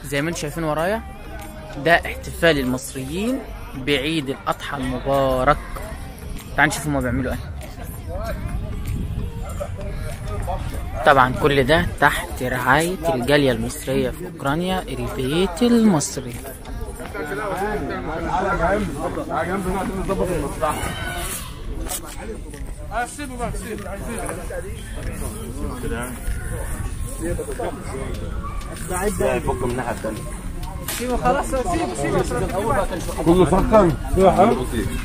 زي ما انتم شايفين ورايا ده احتفال المصريين بعيد الاضحى المبارك تعالوا نشوف هما بيعملوا ايه طبعا كل ده تحت رعاية الجالية المصرية في أوكرانيا البيت المصري فك من الناحيه الثانيه كله سخن فيها حاجه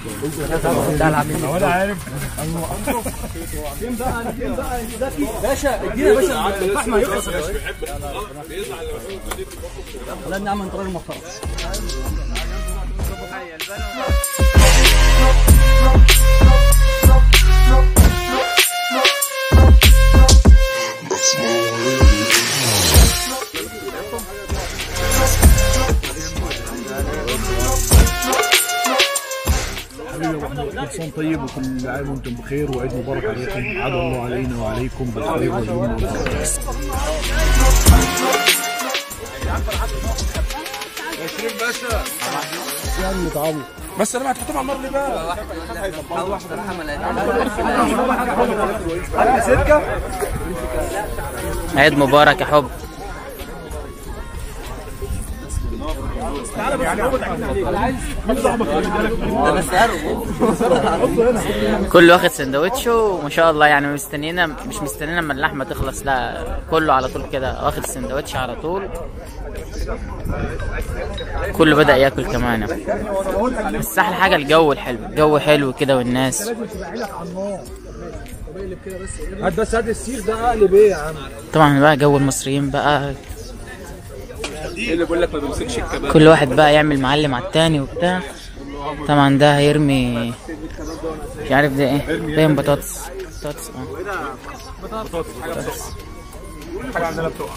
باشا ادينا يا باشا الفحم هيخلص يا باشا لا نعم انت راجل محترم كل سنه طيب وكل عام وانتم بخير وعيد مبارك عليكم عاد الله علينا وعليكم بالخير واليمن والبركه بس انا هتحطهم على النار ليه بقى؟ عيد مبارك يا حب كله واخد سندوتشه وما شاء الله يعني مستنينا مش مستنينا اما اللحمه تخلص لا كله على طول كده واخد السندوتش على طول كله بدأ ياكل كمان بس احلى حاجه الجو الحلو الجو حلو كده والناس هات بس هات السيخ ده اقلب ايه يا عم طبعا بقى جو المصريين بقى ايه اللي بقول لك ما بيمسكش الكباب كل واحد بقى يعمل معلم على التاني وبتاع طبعا ده هيرمي مش عارف ده ايه باين بطاطس بطاطس اه بطاطس حاجه عندنا بتقع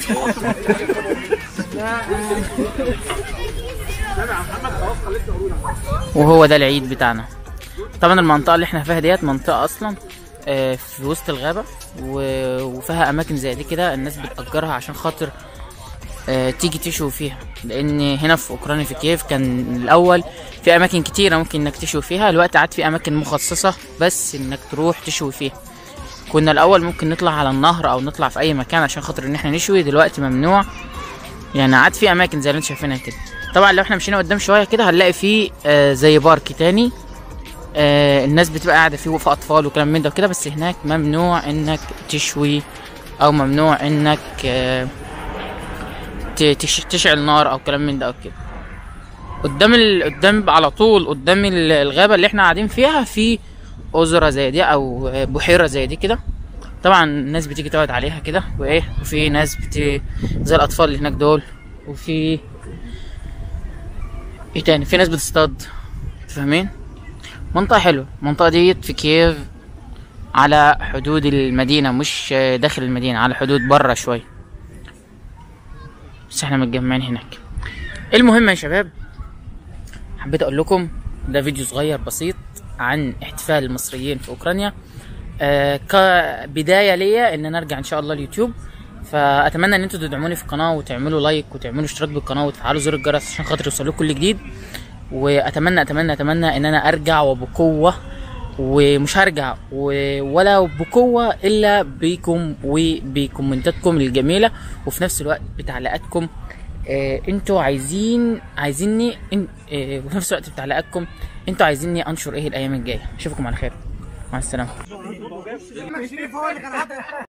وهو ده العيد بتاعنا طبعا المنطقة اللي احنا فيها ديت منطقة اصلا آه، في وسط الغابة و- وفيها اماكن زي دي كده الناس بتأجرها عشان خاطر آه، تيجي تشوي فيها لان هنا في اوكرانيا في كييف كان الاول في اماكن كتيرة ممكن انك تشوي فيها الوقت عاد في اماكن مخصصة بس انك تروح تشوي فيها كنا الاول ممكن نطلع على النهر او نطلع في اي مكان عشان خاطر ان احنا نشوي دلوقتي ممنوع يعني عاد في اماكن زي اللي انتم شايفينها كده طبعا لو احنا مشينا قدام شويه كده هنلاقي فيه آه زي بارك تاني آه الناس بتبقى قاعده فيه وفي اطفال وكلام من ده وكده بس هناك ممنوع انك تشوي او ممنوع انك آه ت- تش- تشعل نار او كلام من ده او كده قدام ال... قدام على طول قدام ال- الغابه اللي احنا قاعدين فيها في أزرة زي دي او آه، بحيره زي دي كده طبعا الناس بتيجي تقعد عليها كده وايه وفي ناس بت... زي الاطفال اللي هناك دول وفي ايه تاني في ناس بتصطاد فاهمين منطقة حلوة المنطقة ديت في كييف على حدود المدينة مش داخل المدينة على حدود برا شوية بس احنا متجمعين هناك المهم يا شباب حبيت اقول لكم ده فيديو صغير بسيط عن احتفال المصريين في اوكرانيا آه كبدايه ليا ان انا ارجع ان شاء الله اليوتيوب فاتمنى ان انتوا تدعموني في القناه وتعملوا لايك وتعملوا اشتراك بالقناه وتفعلوا زر الجرس عشان خاطر يوصل لكم كل جديد واتمنى اتمنى اتمنى ان انا ارجع وبقوه ومش هرجع و- ولا بقوه الا بيكم وبكومنتاتكم الجميله وفي نفس الوقت بتعليقاتكم آه انتوا عايزين عايزيني إن آه وفي نفس الوقت بتعليقاتكم انتوا عايزيني انشر ايه الايام الجايه اشوفكم على خير مع السلامه